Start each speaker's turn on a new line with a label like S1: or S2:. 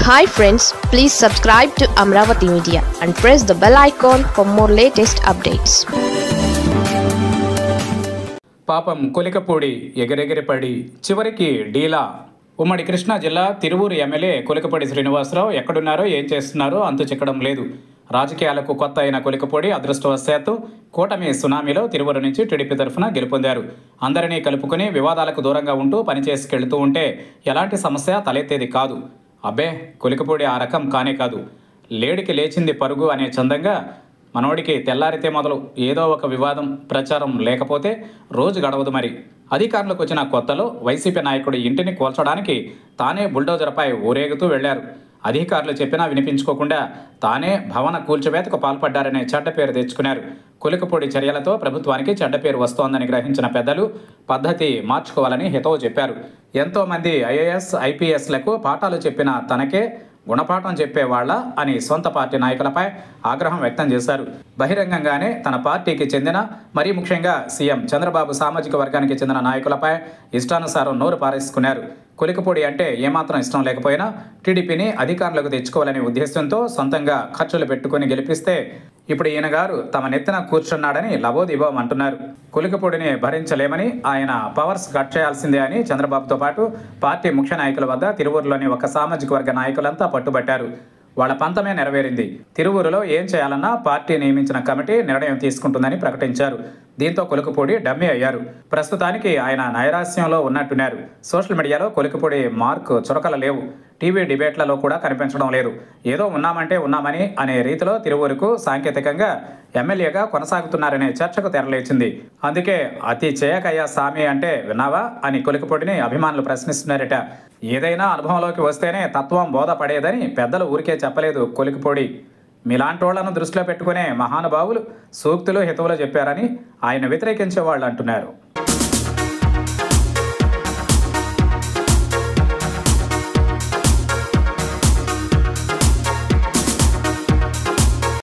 S1: hi friends please subscribe to Amaravati media and press the bell icon for more latest updates
S2: పాపం కొలికపూడి ఎగిరెగిరి పడి చివరికి డీలా ఉమ్మడి కృష్ణా జిల్లా తిరువూరు ఎమ్మెల్యే కొలికపూడి శ్రీనివాసరావు ఎక్కడున్నారో ఏం చేస్తున్నారో అంతు చిక్కడం లేదు రాజకీయాలకు కొత్త అయిన కొలికపూడి అదృష్టవశాత్తు కూటమి సునామీలో తిరువూరు నుంచి టీడీపీ తరఫున గెలుపొందారు అందరినీ కలుపుకుని వివాదాలకు దూరంగా ఉంటూ పనిచేసుకెళ్తూ ఉంటే ఎలాంటి సమస్య తలెత్తేది కాదు అబ్బే కొలికపూడి ఆ రకం కానే కాదు లేడికి లేచింది పరుగు అనే చందంగా మనోడికి తెల్లారితే మొదలు ఏదో ఒక వివాదం ప్రచారం లేకపోతే రోజు గడవదు మరి అధికారంలోకి వచ్చిన కొత్తలో వైసీపీ నాయకుడి ఇంటిని కూల్చడానికి తానే బుల్డోజర్పై ఊరేగుతూ వెళ్లారు అధికారులు చెప్పినా వినిపించుకోకుండా తానే భవన కూల్చివేతకు పాల్పడ్డారనే చెడ్డ పేరు తెచ్చుకున్నారు కొలికపొడి చర్యలతో ప్రభుత్వానికి చెడ్డ పేరు వస్తోందని గ్రహించిన పెద్దలు పద్ధతి మార్చుకోవాలని హితవు చెప్పారు ఎంతో మంది ఐఏఎస్ ఐపీఎస్లకు పాఠాలు చెప్పిన తనకే గుణపాఠం చెప్పేవాళ్ల అని సొంత పార్టీ నాయకులపై ఆగ్రహం వ్యక్తం చేశారు బహిరంగంగానే తన పార్టీకి చెందిన మరీ ముఖ్యంగా సీఎం చంద్రబాబు సామాజిక వర్గానికి చెందిన నాయకులపై ఇష్టానుసారం నోరు పారేసుకున్నారు కొలికపొడి అంటే ఏమాత్రం ఇష్టం లేకపోయినా టీడీపీని అధికారంలోకి తెచ్చుకోవాలనే ఉద్దేశంతో సొంతంగా ఖర్చులు పెట్టుకుని గెలిపిస్తే ఇప్పుడు ఈయన గారు తమ నెత్తిన కూర్చున్నాడని లబోదిబోం అంటున్నారు కొలికపొడిని భరించలేమని ఆయన పవర్స్ కట్ చేయాల్సిందే అని చంద్రబాబుతో పాటు పార్టీ ముఖ్య నాయకుల వద్ద తిరువూరులోని ఒక సామాజిక వర్గ నాయకులంతా పట్టుబట్టారు వాళ్ళ పంతమే నెరవేరింది తిరువూరులో ఏం చేయాలన్నా పార్టీ నియమించిన కమిటీ నిర్ణయం తీసుకుంటుందని ప్రకటించారు దీంతో కొలుకుపూడి డమ్మీ అయ్యారు ప్రస్తుతానికి ఆయన నైరాస్యంలో ఉన్నట్టున్నారు సోషల్ మీడియాలో కొలుకుపూడి మార్క్ చురకల లేవు టీవీ డిబేట్లలో కూడా కనిపించడం లేదు ఏదో ఉన్నామంటే ఉన్నామని అనే రీతిలో తిరువూరుకు సాంకేతికంగా ఎమ్మెల్యేగా కొనసాగుతున్నారనే చర్చకు తెరలేచింది అందుకే అతి చేయకయ్యా సామి అంటే విన్నావా అని కొలికపొడిని అభిమానులు ప్రశ్నిస్తున్నారట ఏదైనా అనుభవంలోకి వస్తేనే తత్వం బోధపడేదని పెద్దలు ఊరికే చెప్పలేదు కొలికిపొడి మీలాంటోళ్లను దృష్టిలో పెట్టుకునే మహానుభావులు సూక్తులు హితవులు చెప్పారని ఆయన వ్యతిరేకించే వాళ్ళు అంటున్నారు